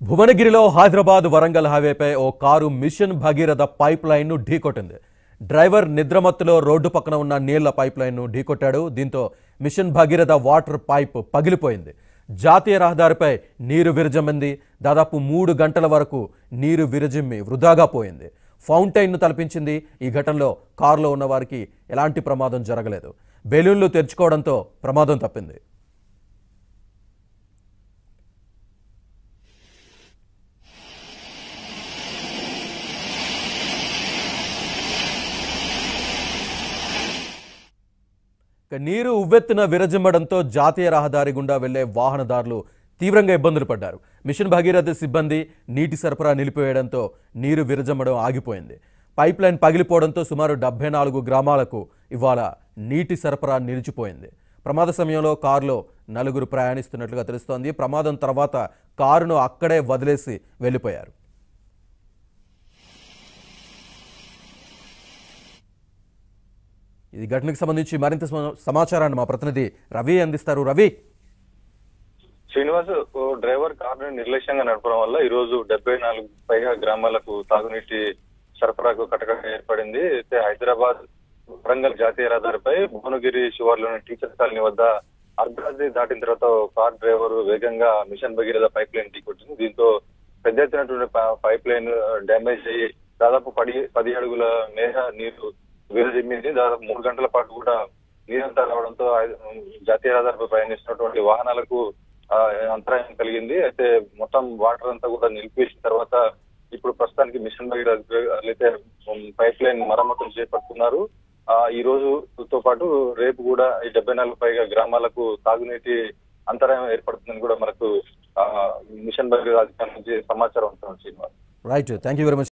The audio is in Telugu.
భువనగిరిలో హైదరాబాద్ వరంగల్ హైవేపై ఓ కారు మిషన్ భగీరథ పైప్ లైన్ను ఢీకొట్టింది డ్రైవర్ నిద్రమత్తులో రోడ్డు పక్కన ఉన్న నీళ్ల పైప్ లైన్ను ఢీకొట్టాడు దీంతో మిషన్ భగీరథ వాటర్ పైప్ పగిలిపోయింది జాతీయ రహదారిపై నీరు విరజమ్మింది దాదాపు మూడు గంటల వరకు నీరు విరజిమ్మి వృధాగా పోయింది ఫౌంటైన్ను తలపించింది ఈ ఘటనలో కారులో ఉన్న వారికి ఎలాంటి ప్రమాదం జరగలేదు బెలూన్లు తెరుచుకోవడంతో ప్రమాదం తప్పింది ఇక నీరు ఉవ్వెత్తున విరజిమ్మడంతో జాతీయ రహదారి గుండా వెళ్లే వాహనదారులు తీవ్రంగా ఇబ్బందులు పడ్డారు మిషన్ భగీరథ సిబ్బంది నీటి సరఫరా నిలిపివేయడంతో నీరు విరజమ్మడం ఆగిపోయింది పైప్ లైన్ పగిలిపోవడంతో సుమారు డెబ్బై నాలుగు గ్రామాలకు ఇవాళ నీటి సరఫరా నిలిచిపోయింది ప్రమాద సమయంలో కారులో నలుగురు ప్రయాణిస్తున్నట్లుగా తెలుస్తోంది ప్రమాదం తర్వాత కారును అక్కడే వదిలేసి వెళ్ళిపోయారు ఈ ఘటనకు సంబంధించి మరింత సమ- సమాచారాన్ని మా ప్రతినిధి రవి అందిస్తారు రవి శ్రీనివాస్ ఓ డ్రైవర్ కారుని నిర్లక్ష్యంగా నడపడం వల్ల ఈ రోజు డెబ్బై నాలుగు పైగా గ్రామాలకు తాగునీటి సరఫరాకు కటకట ఏర్పడింది అయితే హైదరాబాద్ వరంగల్ జాతీయ రహదారిపై భువనగిరి శివార్లోని టీచర్ కాలనీ వద్ద అర్ధరాత్రి దాటిన తర్వాత ఓ కార్ డ్రైవర్ వేగంగా మిషన్ భగీరథ పైప్ లైన్ ఢీకొట్టింది దీంతో పెద్ద ఎత్తునటువంటి ప- పైప్ లైన్ డ్యామేజ్ అయ్యి దాదాపు పది పది అడుగుల మేర నీరు విరజిమ్మింది దాదాపు మూడు గంటల పాటు కూడా నీరంతా రావడంతో ఐ- జాతీయ రహదారిపై ప్రయాణిస్తున్నటువంటి వాహనాలకు ఆ, అంతరాయం కలిగింది అయితే మొత్తం వాటర్ అంతా కూడా నిలిపేసిన తర్వాత ఇప్పుడు ప్రస్తుతానికి మిషన్ భగీరథ అయితే పైప్ లైన్ మరమ్మతులు చేపడుతున్నారు ఆ ఈ రోజు తో పాటు రేపు కూడా ఈ డెబ్బై నాలుగు పైగా గ్రామాలకు తాగునీటి అంతరాయం ఏర్పడుతుందని కూడా మనకు ఆ, మిషన్ భగీరథ అధికారుల నుంచి సమాచారం ఉంటుంది Srinivas right thank you very much